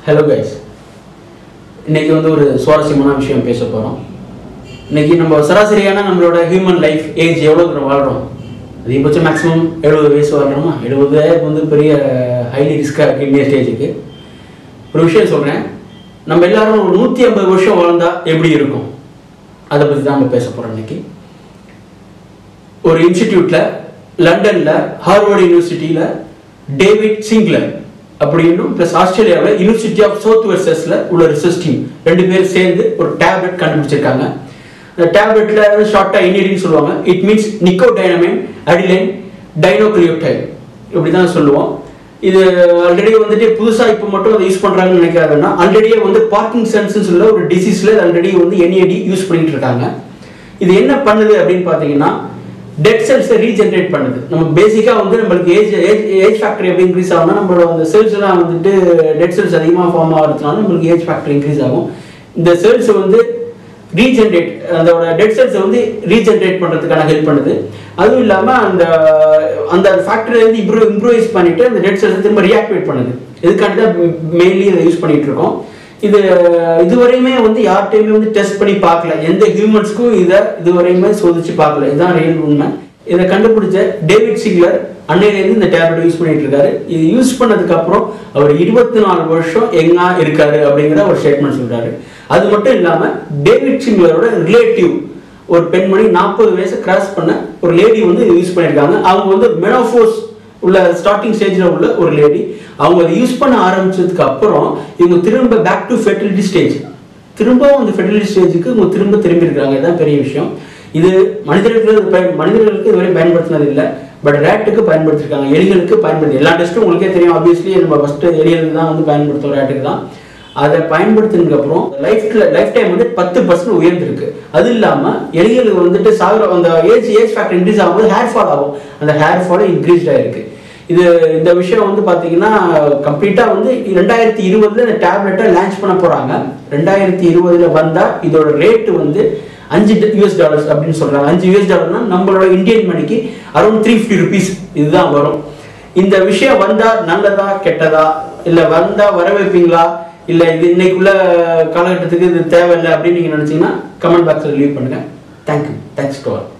hello guys இன்னைக்கு வந்து ஒரு சுவாரஸ்யமான விஷயம் பேச போகிறோம் இன்னைக்கு நம்ம சராசரியான நம்மளோட ஹியூமன் லைஃப் ஏஜ் எவ்வளோ தூரம் வாழ்கிறோம் அதிகபட்சம் மேக்ஸிமம் எழுபது வயசு வாழ்கிறோமா எழுபது வந்து பெரிய ஹைலி ரிஸ்காக இருக்குது இந்திய ஸ்டேஜுக்கு ஒரு விஷயம் சொல்கிறேன் நம்ம எல்லாரும் ஒரு நூற்றி ஐம்பது வருஷம் வாழ்ந்தா எப்படி இருக்கும் அதை பற்றி தான் நம்ம பேச போகிறோம் இன்னைக்கு ஒரு இன்ஸ்டிடியூட்ல லண்டன்ல ஹார்வர்ட் யூனிவர்சிட்டியில டேவிட் சிங்லர் அப்படின்னும் ப்ளஸ் ஆஸ்திரேலியாவில் யூனிவர்சிட்டி ஆஃப் சவுத் வெஸ்டர்ஸ்ல உள்ள ரிசர்ச் டீம் ரெண்டு பேர் சேர்ந்து ஒரு டேப்லெட் கண்டுபிடிச்சிருக்காங்க இந்த டேப்லெட்ல ஷார்ட்டா இன்ஜினியரிங் சொல்லுவாங்க இட் மீன்ஸ் நிக்கோ டைனமைன் அடிலைன் டைனோக்ளியோடைல் இப்படி தான் சொல்லுவோம் இது ஆல்ரெடி வந்துட்டு புதுசாக இப்போ மட்டும் அதை யூஸ் பண்ணுறாங்கன்னு நினைக்காதுன்னா ஆல்ரெடியே வந்து பார்க்கின்சன்ஸ் சொல்ல ஒரு டிசீஸில் ஆல்ரெடி வந்து என்ஏடி யூஸ் பண்ணிட்டு இருக்காங்க இது என்ன பண்ணுது அப்படின்னு பார்த்தீங்கன்னா டெட் செல்ஸை ரீஜென்ரேட் பண்ணுது நம்ம பேசிக்காக வந்து நம்மளுக்கு ஏஜ் ஏஜ் ஏஜ் ஃபேக்டர் எப்படி இன்க்ரீஸ் ஆகும்னா நம்மளோட அந்த செல்ஸ் எல்லாம் வந்துட்டு டெட் செல்ஸ் அதிகமாக ஃபார்ம் ஆகிறதுனால நம்மளுக்கு ஏஜ் ஃபேக்டர் இன்க்ரீஸ் ஆகும் இந்த செல்ஸ் வந்து ரீஜென்ரேட் அதோட டெட் செல்ஸை வந்து ரீஜென்ரேட் பண்ணுறதுக்கான ஹெல்ப் பண்ணுது அதுவும் இல்லாமல் அந்த அந்த ஃபேக்டரி வந்து இம்ப்ரூவ் இம்ப்ரூவைஸ் பண்ணிட்டு அந்த டெட் செல்ஸை திரும்ப ரியாக்டிவேட் பண்ணுது இதுக்காண்டி தான் மெயின்லி இதை யூஸ் பண்ணிட்டு இருக்கோம் இது இதுவரையுமே வந்து யார்கிட்டயுமே வந்து டெஸ்ட் பண்ணி பார்க்கல எந்த ஹியூமன்ஸ்க்கும் இதை இதுவரையுமே சோதிச்சு பார்க்கல இதுதான் ரியல் உண்மை இதை கண்டுபிடிச்ச டேவிட் சிக்லர் அன்னையிலேருந்து இந்த டேப்லெட் யூஸ் பண்ணிட்டு இருக்காரு இது யூஸ் பண்ணதுக்கு அப்புறம் அவர் இருபத்தி நாலு வருஷம் எங்கா இருக்காரு அப்படிங்கிற ஒரு ஸ்டேட்மெண்ட் சொல்றாரு அது மட்டும் இல்லாம டேவிட் சிங்லரோட ரிலேட்டிவ் ஒரு பெண்மணி நாற்பது வயசு கிராஸ் பண்ண ஒரு லேடி வந்து யூஸ் பண்ணியிருக்காங்க அவங்க வந்து மெனோஃபோர்ஸ் உள்ள ஸ்டார்டிங் ஸ்டேஜில் உள்ள ஒரு லேடி அவங்க அதை யூஸ் பண்ண ஆரம்பிச்சதுக்கு அப்புறம் இவங்க திரும்ப பேக் டு ஃபெர்டிலிட்டி ஸ்டேஜ் திரும்பவும் அந்த ஃபெர்டிலிட்டி ஸ்டேஜுக்கு இவங்க திரும்ப திரும்பி இருக்காங்க இதுதான் பெரிய விஷயம் இது மனிதர்களுக்கு இது பயன் மனிதர்களுக்கு இதுவரை பயன்படுத்தினது இல்லை பட் ரேட்டுக்கு பயன்படுத்திருக்காங்க எலிகளுக்கு பயன்படுத்தி எல்லா டெஸ்ட்டும் உங்களுக்கே தெரியும் ஆப்வியஸ்லி நம்ம ஃபஸ்ட்டு எலிகளுக்கு தான் வந்து பயன்படுத்துவோம் ரேட்டுக்கு தான் அதை பயன்படுத்தினதுக்கு அப்புறம் லைஃப்ல லைஃப் டைம் வந்து பத்து பர்சன்ட் உயர்ந்திருக்கு அது இல்லாம எலிகளுக்கு வந்துட்டு சாகுற அந்த ஏஜ் ஏஜ் ஃபேக்டர் இன்க்ரீஸ் ஆகும்போது ஹேர் ஃபால் ஆகும் அந்த ஹேர் ஃபால் இன்க்ரீஸ் ஆயிருக்கு இது இந்த விஷயம் வந்து பாத்தீங்கன்னா கம்ப்ளீட்டா வந்து ரெண்டாயிரத்தி இருபதுல இந்த டேப்லெட்டை லான்ச் பண்ண போறாங்க ரெண்டாயிரத்தி இருபதுல வந்தா இதோட ரேட்டு வந்து அஞ்சு யூஎஸ் டாலர்ஸ் அப்படின்னு சொல்றாங்க அஞ்சு யூஎஸ் டாலர்னா நம்மளோட இந்தியன் மணிக்கு அரௌண்ட் த்ரீ ஃபிஃப்டி ருபீஸ் இதுதான் வரும் இந்த விஷயம் வந்தா நல்லதா கெட்டதா இல்ல வந்தா வர வைப்பீங்களா இல்ல இது இன்னைக்குள்ள காலகட்டத்துக்கு இது தேவையில்லை அப்படின்னு நீங்க நினைச்சீங்கன்னா கமெண்ட் பாக்ஸ்ல லீவ் பண்ணுங்க தேங்க்யூ தேங்க்ஸ் டு ஆல்